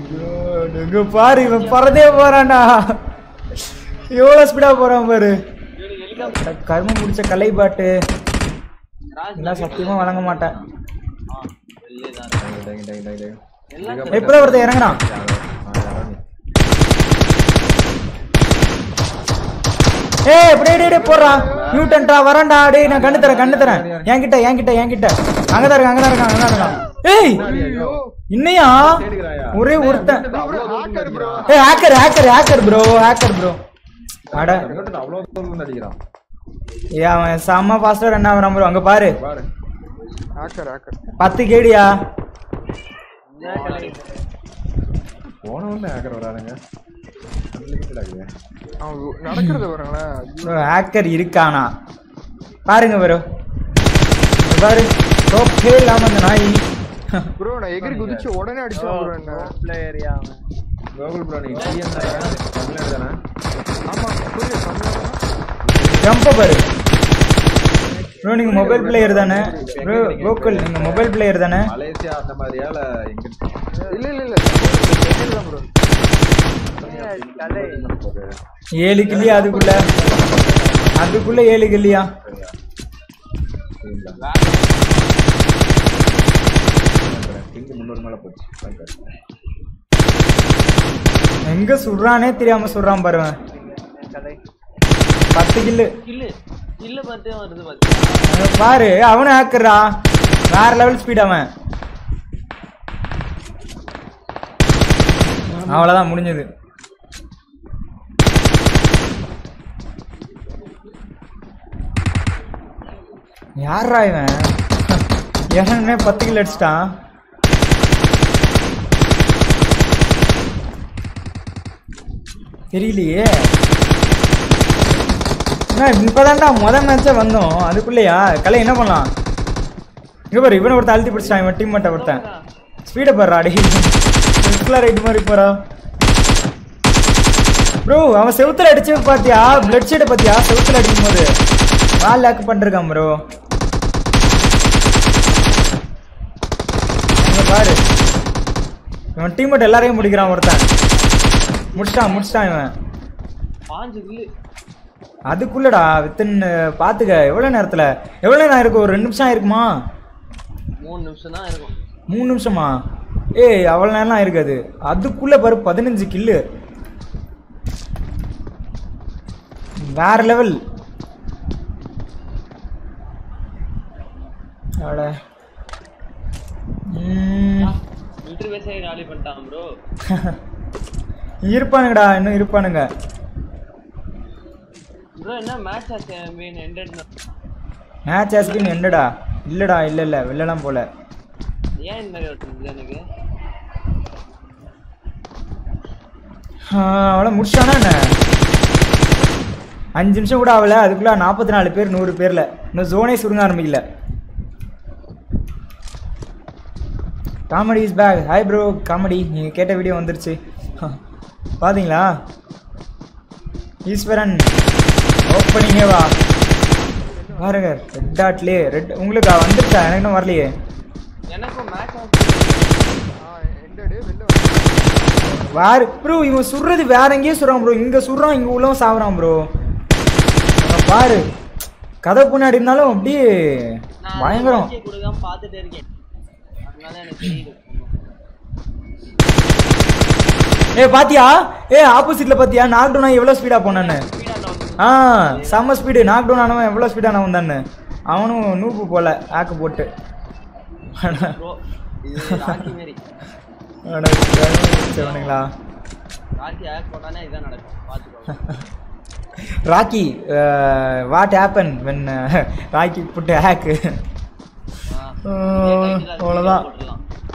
இங்க பாரு இவன் பறந்தே போறான்டா எவ்வளவு ஸ்பீடா போறான் பாரு கர்மம் முடிச்ச கலை பாட்டு எல்லாம் சத்தியமா வழங்க மாட்டேன் டேய், டேய், டேய், டேய். எப்பதான் ஒருத்தன் இறங்குறான் ஆ, யாரோ நீ. ஏய் அப்படியே டேய் டேய் போடுறான் நியூட்டன்டா வரேன்டா டேய் நான் கண்ணு தரேன் கண்ணு தரேன் என்கிட்ட என்கிட்ட என்கிட்ட அங்கதான் இருக்கான் அங்கதான் இருக்கான் அங்கதான் இருக்கான் ஏய் இன்னையா தேடுகிறாயா? ஒரே ஒருத்தன் ஹாக்கர் ப்ரோ ஏய் hacker hacker hacker bro hacker bro அட எங்கிட்ட அவ்வளவு தூரம் இருந்து அடிக்கிறான் ஏ அவன் செம்ம ஃபாஸ்டா ரன் ஆகுறான் ப்ரோ அங்க பாரு பாரு ஹாக்கர் ஹாக்கர் பத்து கேடியா போனவொன்னு ஹேக்கர் வரானுங்க அன்லிமிட்டட் ஆகுது அவன் நடக்கிறத பாருங்களேன் ப்ரோ ஹேக்கர் இருக்கானா பாருங்க ப்ரோ பாரு டோப்பே இல்லாம அந்த நாய் ப்ரோ நான் எகிரி குதிச்சு உடனே அடிச்சான் ப்ரோ என்ன பிளேயரியா அவன் கோகுல் ப்ரோ நீ டிஎன் தமிழ்நாடு தானே ஆமா புரியுது தமிழ்நாடு ஜம்ப பாரு ப்ரோ நீங்க மொபைல் பிளேயர் தானே ப்ரோ கோகுல் நீங்க மொபைல் பிளேயர் தானே மலேசியா அந்த மாதிரியால எங்க இல்ல இல்ல இல்ல தமிழ்நாடு தான் ப்ரோ கலை ஏழு கில்லியா அதுக்குள்ள அதுக்குள்ள ஏழு கில்லியா பிங்க் முன்னூறு மேல போச்சு பாரு. எங்க சுடுறானே தெரியாம சுடுறான் பாருவன் கலை பத்து கில்லு கில்லு கில்லு பார்த்தே வருது பாத்தியா அங்க பாரு அவனும் ஹேக்கர்ரா வேற லெவல் ஸ்பீட் அவன் அவ்வளவுதான் முடிஞ்சது யாரா இவன் ஏற்கனவே பத்து கிலோ அடிச்சிட்டான் தெரியலையே என்ன இப்பதான்டா முத மேட்சே வந்தோம் அதுக்குள்ளேயா கலை என்ன பண்ணலாம் இங்க பாரு இவனை ஒருத்தன் அழுத்தி பிடிச்சிட்டான் இவன் டீம் மட்டும் ஒருத்தன் ஸ்பீடை பாருடா அடி ரைட் மாதிரி போறா ப்ரோ அவன் செவுத்துல அடிச்சு பாத்தியா பிளட் ஷேட பாத்தியா செவுத்துல அடிக்கும் போது வால் லேக் பண்ணிருக்கான் ப்ரோ பாரு இவன் டீம் மட்டும் எல்லாரையும் முடிக்கிறான் ஒருத்தன் முடிச்சிட்டான் முடிச்சிட்டான் இவன் பாஞ்சு கில்லு அதுக்குள்ளடா வித்தின் பாத்துக்க எவ்வளவு நேரத்துல எவ்வளவு நேரம் இருக்கு ஒரு ரெண்டு நிமிஷம் இருக்குமா மூணு நிமிஷம் தான் இருக்கும் மூணு நிமிஷமா ஏய் அவ்வளவு நேரம்லாம் இருக்காது அதுக்குள்ள பாரு பதினஞ்சு கில்லு வேற லெவல் அட ம், மிலிட்டரி பேஸே காலி பண்ணிட்டான் ப்ரோ இருப்பானுங்கடா இன்னும் இருப்பானுங்க ப்ரோ என்ன மேட்ச் ஆச்சு மீன் எண்டட் மேட்ச் ஆஸ்பின் என்னடா இல்லடா இல்ல இல்ல வெளிலலாம் போல ஏன் இந்த மாதிரி வருது எனக்கு அவ்வளோ முடிச்சானா என்ன அஞ்சு நிமிஷம் கூட ஆகல அதுக்குள்ள நாற்பத்தி நாலு பேர் நூறு பேர்ல இன்னும் ஜோனே சுருங்க ஆரம்பிக்கல comedy is back hi bro comedy நீங்கள் கேட்ட வீடியோ வந்துருச்சு பாத்தீங்களா ஈஸ்வரன் ஓப்பனிங்கே வா பாருங்க ரெட் டாட்லேயே ரெட் உங்களுக்கு வந்துருச்சா எனக்கு இன்னும் வரலையே எனக்கும் மேட்ச் ஆச்சு எண்டடு வெளில வந்து வேற ப்ரோ இவன் சுடுறது வேற எங்கேயோ சுடுறான் ப்ரோ இங்க சுடுறான் இங்க உள்ளவன் சாவுறான் ப்ரோ பாரு கதை பின்னாடி இருந்தாலும் அப்படியே நான் பயங்கரம் watch கொடுக்காம பார்த்துட்டே இருக்கேன் அதனால எனக்கு தெரியுது ஏ பாத்தியா ஏ ஆப்போசிட்ல பாத்தியா நாக் டவுன் எவ்வளவு ஸ்பீடா போனான்னு ஸ்பீடா நான் ஆ செம்ம ஸ்பீடு நாக் டவுன் ஆனவன் எவ்வளவு ஸ்பீடானவன் தானே அவனும் நூப்பு போல ஆக்கு போட்டு ப்ரோ இது ராக்கி மாரி அட, கருமம் பிடிச்சவனுங்களா ராக்கி ஆக் போட்டானே இதான் நடக்கும் பார்த்துக்கோ Rocky what happen when Rocky put hack ஆ. ஆ, இதே title அது அவ்வளவுதான். போட்டுடலாம்.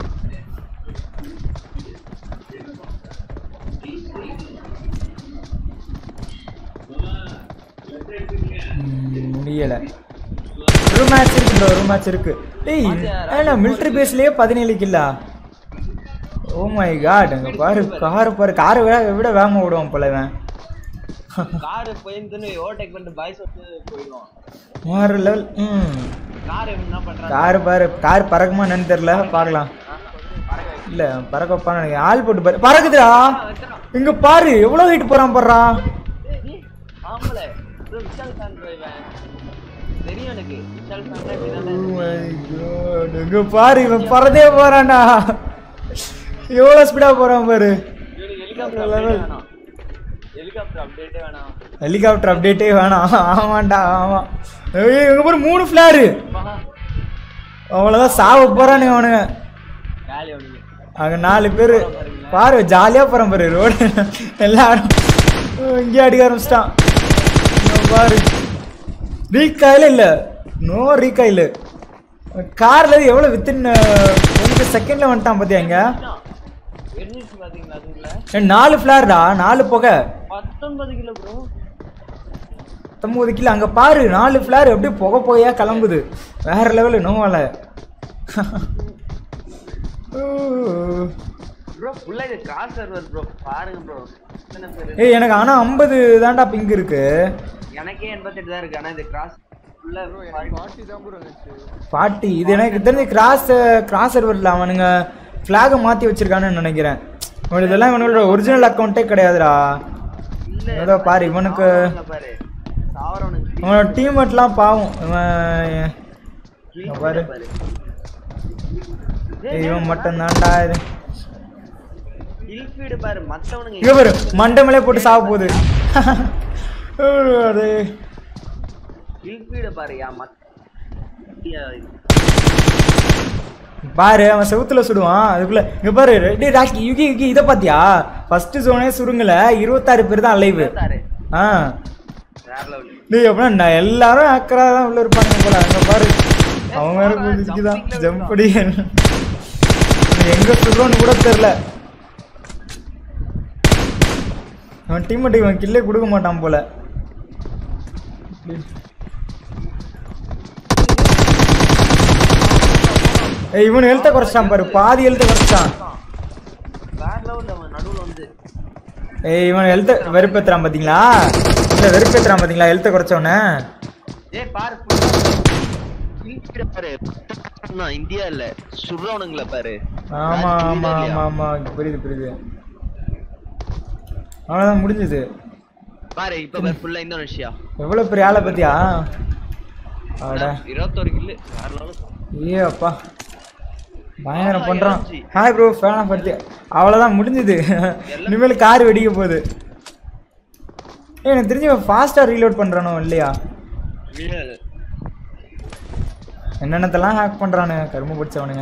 ம், முடியல ஒரு மேட்ச் இருக்கு ப்ரோ ஒரு மேட்ச் இருக்கு டேய் ஏன்னா மிலிட்டரி பேஸ்லயே பதினேழு கில்லா ஓ மை காட் அங்க பாரு கார் பாரு காரை விட விட வேகமா விடுவான் போல இவன் காரு போயிருந்துன்னு ஓவர்டேக் பண்ணிட்டு பாய்ஸ் வந்து போயிடுவோம் வேற லெவல் ம் கார் என்ன பண்றாங்க கார் பாரு கார் பறக்குமா என்னன்னு தெரியல பார்க்கலாம் பறக்க வைக்க இல்ல பறக்க வைப்பான்னு நினைக்கிறேன் ஆள் போட்டு பாரு பறக்குதுடா இங்க பாரு எவ்வளவு ஹைட் போறான் பாடுறா ஏய், ஏய், ஆம்பளை bro, விஷால் fan bro இவன். தெரியும் எனக்கு விஷால் fan னா இப்படிதானே. இங்க பாரு இவன் பறந்தே போறான்டா எவ்வளவு ஸ்பீடா போறான் பாரு இவனுக்கு helicopter update ஏ வேணாம். helicopter update ஏ வேணாம். ஹெலிகாப்டர் அப்டேட்டே வேணாம் ஆமாண்டா ஆமா ஏய் இங்க பாரு மூணு ஃபிளாரு மகா, அவ்வளவுதான் சாவ போறானுங்க அவனுங்க காலி அவனுக்கு. அங்க நாலு பேரு பாரு ஜாலியா போறான் பாரு ரோடு எல்லாரும் இங்கே அடிக்க ஆரம்பிச்சிட்டான் இங்க பாரு ரீகாயில் இல்ல நோ ரீகாயில் கார்ல எவ்வளவு வித்தின் கொஞ்சம் செகண்ட்ல வந்துட்டான் பாத்தியா இங்க எண்ணிச்சு பாத்தீங்களா அதுக்குள்ள? ஏய், நாலு ஃபிளார்டா நாலு புகை பத்தொன்பது கிலோ ப்ரோ பத்தொன்பது கிலோ அங்க பாரு நாலு ஃபிளார் அப்படியே புகை புகையா கிளம்புது வேற லெவலு நோவால ப்ரோ ஃபுல்லா இது கிராஸ் சர்வர் ப்ரோ பாருங்க ப்ரோ எத்தனை பேரு ஏய் எனக்கு ஆனா ஐம்பது தான்டா பிங்க் இருக்கு எனக்கே எண்பத்தெட்டு தான் இருக்கு ஆனா இது கிராஸ் ஃபுல்லா ப்ரோ எனக்கு ஃபார்ட்டி தான் ப்ரோ இருந்துச்சு பாட்டி இது எனக்கு தெரிஞ்சு கிராஸ் கிராஸ் சர்வரில் அவனுங்க ஃப்ளாகை மாற்றி வச்சிருக்கானுன்னு நினைக்கிறேன் இவன் இதெல்லாம் இவனோட ஒரிஜினல் அக்கௌண்ட்டே கிடையாதுடா இல்ல ஏதோ பாரு இவனுக்கு சாவறவனுங்க பாரு சாவறவனுக்கு அவனோட டீம்மேட்லாம் பாவம் இவன் கில் இங்க பாரு. பாரு ஏய், இவன் மட்டும் தான்டா இது கில் ஃபீடு பாரு மத்தவனுங்க இங்க பாரு மண்டை மேலே போட்டு சாவ போகுது அது கில் ஃபீடு பாரு யா மத் பாரு அவன் செவுத்துல சுடுவான் அதுக்குள்ள இங்க பாரு டேய் ராக்கி யுகி யுகி இதை பாத்தியா ஃபர்ஸ்ட் ஜோனே சுருங்கல இருபத்தாறு பேர் தான் லைவ் தாரு ஆ வேற லெவல் டேய் அப்படின்னா நான் எல்லாரும் அக்கறா தான் உள்ள இருப்பாங்க போல அங்க பாரு அவன் வேற குதிச்சுக்குதான் ஜம்ப் அடி எங்க சொல்றோன்னு கூட தெரியல அவன் டீம்மேட் இவன் கில்லே கொடுக்க மாட்டான் போல ஏய் இவன் ஹெல்த்தை குறைச்சிட்டான் பாரு பாதி ஹெல்த்தை குறைச்சிட்டான் வேற லெவல் அவன் நடுவுல வந்து ஏய் இவன் ஹெல்த்தை வெறுப்பேத்துறான் பாத்தீங்களா இல்ல வெறுப்பேத்துறான் பாத்தீங்களா ஹெல்த்தை குறைச்சவனே ஏய் பாரு கில் ஃபீடு பாரு நான் இந்தியா இல்ல சுடுறவனுங்கள பாரு ஆமா ராஜ் ஆமா புரியுதா இல்லையா? ஆமா ஆமா புரியுது புரியுது அவ்வளோதான் முடிஞ்சது பாரு இப்ப பாரு ஃபுல்லா இந்தோனேஷியா எவ்வளவு பெரிய ஆளை பத்தியா அட இருபத்தொரு கில்லு வேற லெவல் ஏ அப்பா பயங்கரம் பண்றான் ஹாய் ப்ரோ ஃபேன் ஆஃப் பத்தி அவ்வளோதான் முடிஞ்சுது இனிமேல் கார் வெடிக்க போகுது ஏய், எனக்கு தெரிஞ்சு ஃபாஸ்ட்டாக ரீலோட் பண்ணுறானோ இல்லையா என்னென்னத்தெல்லாம் ஹேக் பண்ணுறானு கரும்பு பிடிச்சவனுங்க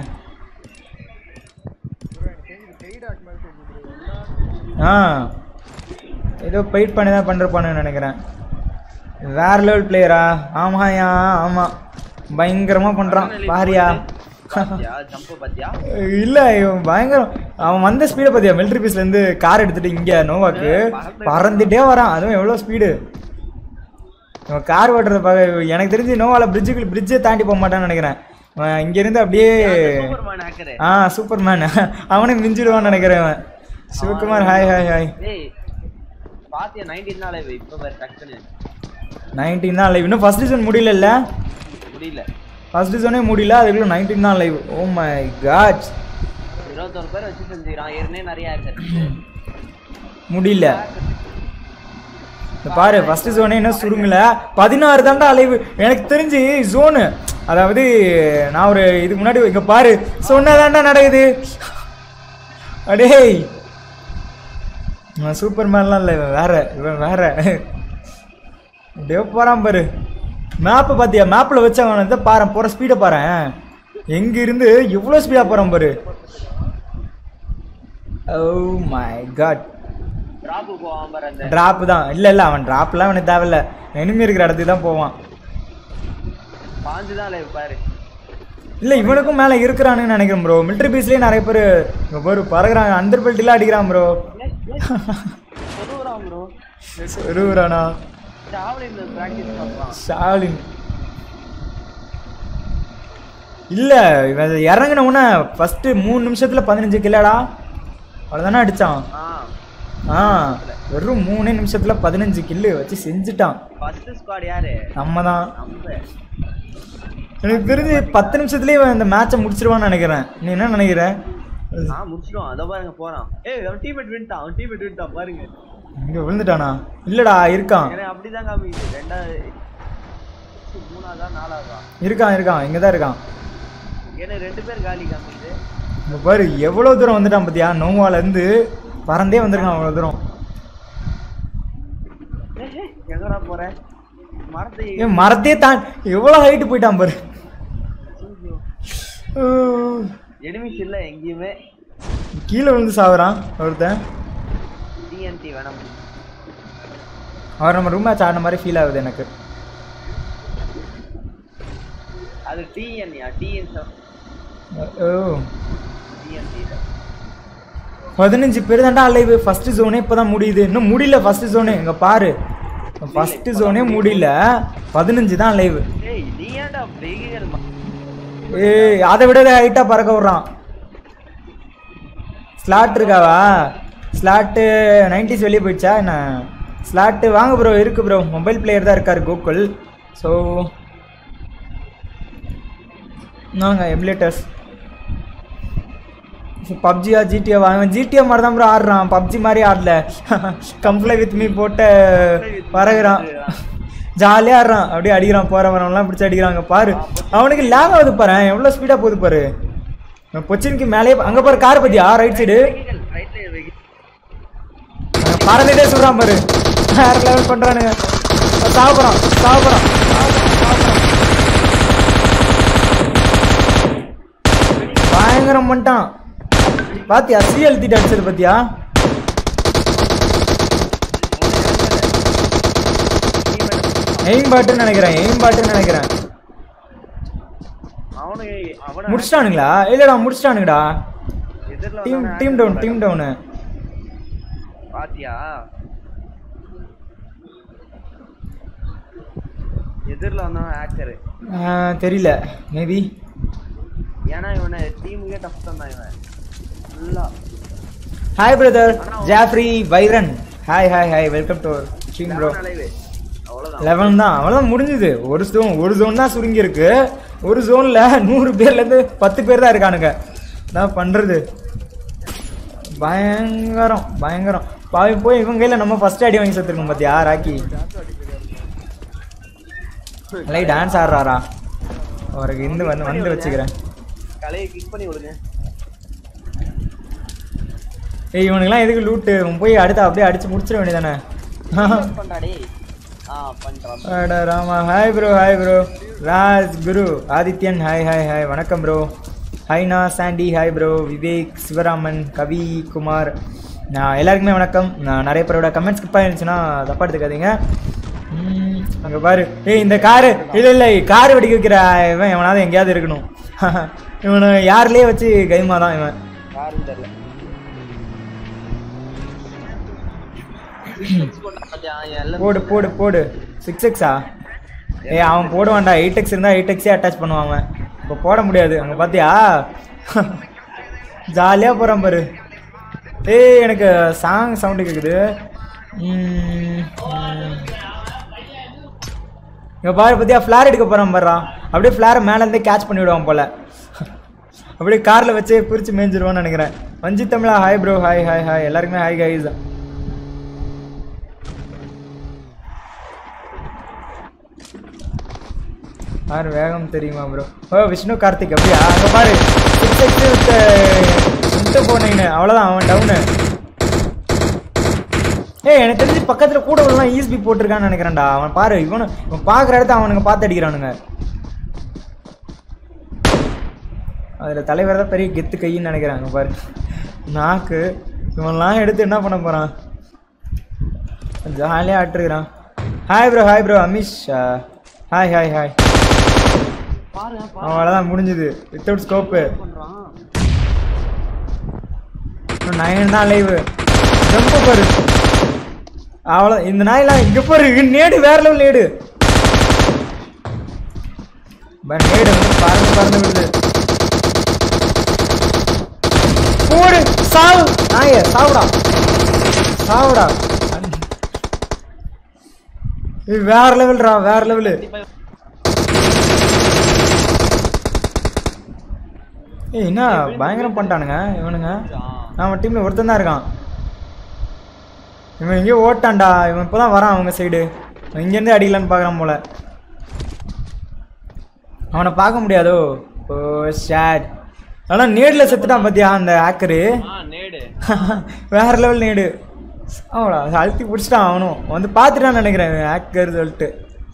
ப்ரோ எனக்கு தெரிஞ்சு பெய்ட் ஆக் மாதிரி தெரியுது bro. ஆ ஏதோ பெயிட் பண்ணி தான் பண்ணிருப்பானுன்னு நினைக்கிறேன் வேற லெவல் பிளேயரா ஆமாயா ஆமா பயங்கரமா பண்றான் பாரியா பாத்தியா ஜம்ப் பாத்தியா இல்ல இவன் பயங்கரம் அவன் வந்த ஸ்பீடை பார்த்தியா மிலிட்ரி பீஸ்ல இருந்து கார் எடுத்துட்டு இங்க நோவாக்கு பறந்துட்டே வரான் அதுவும் எவ்வளவு ஸ்பீடு இவன் கார் ஓட்டுறத பார்க்க எனக்கு தெரிஞ்சு நோவால பிரிட்ஜுக்கு பிரிட்ஜே தாண்டி போக மாட்டான்னு நினைக்கிறேன் அவன் இங்க இருந்து அப்படியே சூப்பர்மேன் ஹேக்கர் ஆ சூப்பர் மேன் அவனே மிஞ்சிடுவான்னு நினைக்கிறேன் அவன் சிவகுமார் ஹாய் ஹாய் ஹாய் டேய் பாத்தியா 19 நாளே இப்ப பாரு டக்குன்னு நைன்டீன் தான் லைவ் இன்னும் ஃபர்ஸ்ட் சீசன் முடியல முடியல ஃபர்ஸ்ட் சீசனே முடியல அதுக்குள்ள நைன்டீன் தான் லைவ் ஓ மை காட் இருபத்தொரு பேர் வச்சு செஞ்சுக்கிறான் ஏற்கனவே நிறைய ஹேக்கர் முடியல இந்த பாரு ஃபர்ஸ்ட் ஜோனே இன்னும் சுருங்கல பதினாறு தாண்டா அலைவு எனக்கு தெரிஞ்சு ஜோனு அதாவது நான் ஒரு இதுக்கு முன்னாடி இங்க பாரு சொன்னதாண்டா நடக்குது அடேய் இவன் சூப்பர் மேன்லாம் இல்லை இவன் வேற இவன் வேற அப்படியே போறான் பாரு மேப்பை பார்த்தியா மேப்பில் வச்சு அவன் வந்து பாரு போகிற ஸ்பீடை பாரு எங்க இருந்து எவ்வளோ ஸ்பீடாக போகிறான் பாரு ஓ மை காட் டிராப் போவான் பாரு அந்த டிராப் தான் இல்லை இல்லை அவன் டிராப்லாம் அவனுக்கு தேவையில்ல எனிமி இருக்கிற இடத்துக்கு தான் போவான் பாஞ்சு தான் லைவ் பாரு இல்லை இவனுக்கும் மேலே இருக்கிறானுன்னு நினைக்கிறேன் ப்ரோ மிலிட்ரி பீஸ்லேயே நிறைய பேர் இங்கே பாரு பறகுறாங்க அண்டர் பெல்ட்லாம் அடிக்கிறான் ப்ரோ சொல்லுறான் ப்ரோ இருவுறானா டிராவலிங் பிராக்டிஸ் பண்றான் ஸ்டாலின் இல்ல இவன் இறங்கின உடனே ஃபர்ஸ்ட் மூணு நிமிஷத்துல பதினஞ்சு கில்லடா அவ்வளோதானே அடிச்சான் ஆ ஆ வெறும் மூணே நிமிஷத்துல பதினஞ்சு கில்லு வச்சு செஞ்சுட்டான் ஃபர்ஸ்ட் ஸ்குவாட் யாரு நம்ம தான் நம்ம எனக்கு தெரிஞ்சு பத்து நிமிஷத்துலயே இவன் இந்த மேட்சை முடிச்சிருவான்னு நினைக்கிறேன் நீ என்ன நினைக்கிற நான் முடிச்சிடுவான் அதோ பாருங்க போறான் ஏய் அவன் டீம்மேட் வின்ட்டான் அவன் டீம்மேட் வின்ட்டான் பாருங்க இங்க விழுந்துட்டானா இல்லடா இருக்கான் ஏன்னா அப்படிதான் காமிக்குது ரெண்டாவது மூணாவதா நாலாவதா இருக்கான் இருக்கான் இங்க தான் இருக்கான் ஏன்னா ரெண்டு பேர் காலி காமிக்குது இங்க பாரு எவ்வளவு தூரம் வந்துட்டான் பாத்தியா நோவால இருந்து பறந்தே வந்திருக்கான் அவ்வளவு தூரம் ஏய், ஏய், எங்கடா போற மரத்தை ஏன் மரத்தே தான் எவ்வளவு ஹைட் போயிட்டான் பாரு ஊ, எனிமிஸ் இல்ல எங்கேயுமே கீழே விழுந்து சாவுறான் ஒருத்தன் டிஎன்டி வேணாம் அவர் நம்ம ரூம் மேட்ச் ஆடின மாதிரி ஃபீல் ஆகுது எனக்கு அது டிஎன்யா டிஎன் ஓ டிஎன்டி பதினஞ்சு பேர் தான்டா லைவ் ஃபர்ஸ்ட் ஜோனே இப்பதான் முடியுது இன்னும் முடியல ஃபர்ஸ்ட் ஜோனே இங்க பாரு ஃபர்ஸ்ட் ஜோனே முடியல பதினஞ்சு தான் லைவ் ஏய் நீ ஏன்டா வெகிகள் ஏய் அதை விட ஹைட்டா பறக்க விடுறான் ஸ்லாட் இருக்காவா ஸ்லாட்டு நைன்டிஸ் வெளியே போயிடுச்சா என்ன ஸ்லாட்டு வாங்க ப்ரோ இருக்கு ப்ரோ மொபைல் பிளேயர் தான் இருக்கார் கோகுல் ஸோ நாங்க எமுலேட்டர்ஸ் பப்ஜியா ஜிடிஏ அவன் ஜிடிஏ மாதிரி தான் ப்ரோ ஆடுறான் பப்ஜி மாதிரி ஆடல கம்ப்ளை வித் மீ போட்டு பறகுறான் ஜாலியாக ஆடுறான் அப்படியே அடிக்கிறான் போகிற வரவன்லாம் பிடிச்சி அடிக்கிறாங்க பாரு அவனுக்கு லேக் ஆகுது பாரு எவ்வளோ ஸ்பீடாக போகுது பாரு இவன் பொச்சினுக்கு மேலேயே அங்கே பாரு கார் பத்தியா ரைட் சைடு வெகிகள் ரைட்ல வெகிகள் பறந்துட்டே சொல்கிறான் பாரு வேற லெவல் பண்ணுறானுங்க சாப்பிட்றான் சாப்பிட்றான் பயங்கரம் பண்ணிட்டான் பாத்தியா சி எழுத்திட்டு அடிச்சது பாத்தியா எய்ம் பாட்டுன்னு நினைக்கிறேன் எய்ம் பாட்டுன்னு நினைக்கிறேன் அவனு அவன முடிச்சிட்டானுங்களா இல்லடா முடிச்சிட்டானுங்கடா எதிரில் team team down team down பாத்தியா எதிரில் வந்தவன் ஹேக்கரு தெரியல மேபி ஏன்னா இவனை டீமுக்கே டஃப் தான் இவன் ஃபுல்லா ஹாய் பிரதர் ஜாஃப்ரி வைரன் hi hi hi welcome to stream bro அலைவு அவ்வளவுதான் லெவன் தான் அவ்வளோதான் முடிஞ்சுது ஒரு ஜோன் ஒரு ஜோன் தான் சுருங்கி இருக்கு ஒரு ஜோன்ல நூறு பேர்ல இருந்து பத்து பேர் தான் இருக்கானுங்க நான் பண்றது பயங்கரம் பயங்கரம் பாவி போய் இவங்க கையில நம்ம ஃபர்ஸ்ட் அடி வாங்கி செத்துருக்கோம் பாத்தியா ராக்கி லை டான்ஸ் ஆடுறாரா அவருக்கு இந்த வந்து வந்து வச்சுக்கிறேன் கலையை கிக் பண்ணி விடுங்க ஏய் இவனுக்குலாம் எதுக்கு லூட்டு இவன் போய் அடுத்து அப்படியே அடிச்சு முடிச்சிட வேண்டியதானே பண்றா டேய் ஆ பண்றான் அட Rama hi bro hi bro Raj Guru Adithyan hi hi hi வணக்கம் ப்ரோ ஹைனா Sandy hi bro Vivek Sivaraman Kavi Kumar நான் எல்லாருக்குமே வணக்கம் நான் நிறைய பேரோட கமெண்ட்ஸ் ஸ்கிப் ஆயிருந்துச்சுன்னா தப்பா எடுத்துக்காதீங்க ம், அங்க பாரு ஏய் இந்த காரு இல்ல இல்ல கார் வெடிக்க வைக்கிற இவன் எவனாவது எங்கேயாவது இருக்கணும் இவனை யாருலயே வச்சு கைமா தான் இவன் யாரும் தெரியல பாத்தியா, எல்லாம் போடு போடு போடு சிக்ஸ் எக்ஸா ஏய் அவன் போடுவான்டா எயிட் எக்ஸ் இருந்தால் எயிட் எக்ஸே அட்டாச் பண்ணுவான் அவன் இப்போ போட முடியாது அங்கே பார்த்தியா ஜாலியாக போகிறான் பாரு ஏய் எனக்கு சாங் சவுண்டு கேட்குது இங்கே பாரு பார்த்தியா ஃப்ளார் எடுக்க போகிறான் பாருறான் அப்படியே ஃப்ளாரை மேலேருந்தே கேட்ச் பண்ணி விடுவான் போல அப்படியே காரில் வச்சே பிரித்து மேய்ஞ்சிருவான்னு நினைக்கிறேன் வஞ்சி தமிழா hi bro hi hi hi எல்லாருக்குமே ஹாய் கைஸ் யார் வேகம் தெரியுமா ப்ரோ ஓ விஷ்ணு கார்த்திக் அப்படியா அங்கே பாரு சிக்ஸ் எக்ஸ் விட்டு போனீங்க அவ்வளோதான் அவன் டவுனு ஏய் எனக்கு தெரிஞ்சு பக்கத்தில் கூட உள்ளலாம் ஈஸ்பி போட்டிருக்கான்னு நினைக்கிறேன்டா அவன் பாரு இவனு இவன் பார்க்குற இடத்த அவனுங்க பார்த்து அடிக்கிறானுங்க அதில் தலைவர் தான் பெரிய கெத்து கைன்னு நினைக்கிறாங்க பாரு நாக்கு இவன்லாம் எடுத்து என்ன பண்ண போகிறான் ஜாலியாக ஆட்டுருக்கிறான் hi bro hi bro Amish hi hi hi பாருங்க அவ்வளோதான் முடிஞ்சுது வித்தவுட் ஸ்கோப்பு பண்றான் நயன் தான் லைவ் ரொம்ப பாரு அவ்வளோ இந்த நாயெல்லாம் இங்கே பாரு நேடு வேற லெவல் நேடு பட் நேடு வந்து பறந்து பறந்து விடுது போடு சாவு நாய சாவுடா சாவுடா இது வேற லெவல்ரா வேற லெவலு ஏய் என்ன பயங்கரம் பண்ணிட்டானுங்க இவனுங்க நம்ம டீமில் ஒருத்தன் தான் இருக்கான் இவன் எங்கேயோ ஓட்டான்டா இவன் இப்போ தான் வரான் அவங்க சைடு இங்கேருந்து அடிக்கலான்னு பார்க்குறான் போல அவனை பார்க்க முடியாதோ ஓ ஷேட் ஆனால் நேடில் செத்துட்டான் பார்த்தியா அந்த ஆக்கரு ஆ நேடு வேற லெவல் நேடு அவளா அழுத்தி பிடிச்சிட்டான் அவனும் வந்து பார்த்துட்டான்னு நினைக்கிறேன் ஆக்கர் சொல்லிட்டு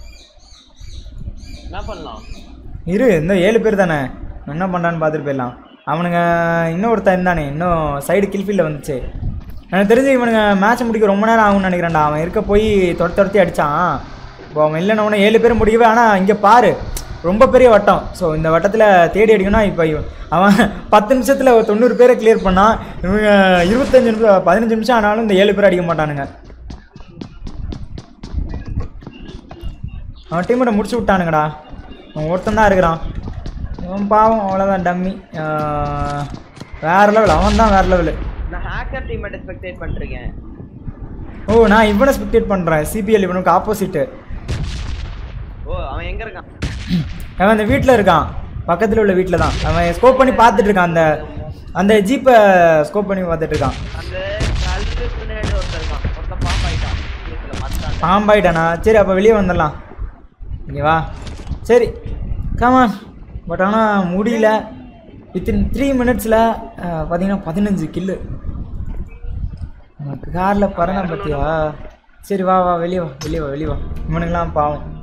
என்ன பண்ணலாம் இரு இந்த ஏழு பேர் தானே என்ன பண்ணுறான்னு பார்த்துட்டு போயிடலாம் அவனுங்க இன்னும் ஒருத்தன் இருந்தானே இன்னும் சைடு கில்ஃபீல்டில் வந்துச்சு எனக்கு தெரிஞ்சு இவனுங்க மேட்ச் முடிக்க ரொம்ப நேரம் ஆகும்னு நினைக்கிறேன்டா அவன் இருக்க போய் துரத்தி துரத்தி அடித்தான் இப்போ அவன் இல்லைன்னு ஏழு பேர் முடிக்கவே ஆனால் இங்கே பாரு ரொம்ப பெரிய வட்டம் ஸோ இந்த வட்டத்தில் தேடி அடிக்கணும்னா இப்போ இவன் அவன் பத்து நிமிஷத்தில் ஒரு தொண்ணூறு பேரை கிளியர் பண்ணான் இவங்க இருபத்தஞ்சு நிமிஷம் பதினஞ்சு நிமிஷம் ஆனாலும் இந்த ஏழு பேர் அடிக்க மாட்டானுங்க அவன் டீமோட முடிச்சு விட்டானுங்கடா அவன் ஒருத்தன் தான் இருக்கிறான் அவன் பாவம் அவ்வளோதான் டம்மி ஆஹ் வேற லெவல் அவன் தான் வேற லெவலு நான் ஹேக்கர் டீம் மட்டும் ஸ்பெக்டேட் பண்ணிருக்கேன் ஓ நான் இவனை ஸ்பெக்டேட் பண்ணுறேன் சிபிஎல் இவனுக்கு ஆப்போசிட்டு ஓ அவன் எங்க இருக்கான் அவன் அந்த வீட்டில் இருக்கான் பக்கத்தில் உள்ள வீட்டில் தான் அவன் ஸ்கோப் பண்ணி பார்த்துட்டு இருக்கான் அந்த அந்த ஜீப்பை ஸ்கோப் பண்ணி பார்த்துட்டு இருக்கான் அந்த கல்வி பின்னாடி ஒருத்தர் இருக்கான் ஒருத்தன் பாம்பு ஆயிட்டான் இதுல மச்சான் பாம்பாயிட்டானா சரி அப்போ வெளியே வந்துடலாம் இங்கே வா சரி கமான் பட் ஆனால் முடியல வித்தின் த்ரீ மினிட்ஸில் பார்த்தீங்கன்னா பதினஞ்சு கில்லு உனக்கு காரில் பறனை பார்த்தியா சரி வா வா வெளியே வா வெளியே வா வெளியே வா இவனுங்களாம் பாவம்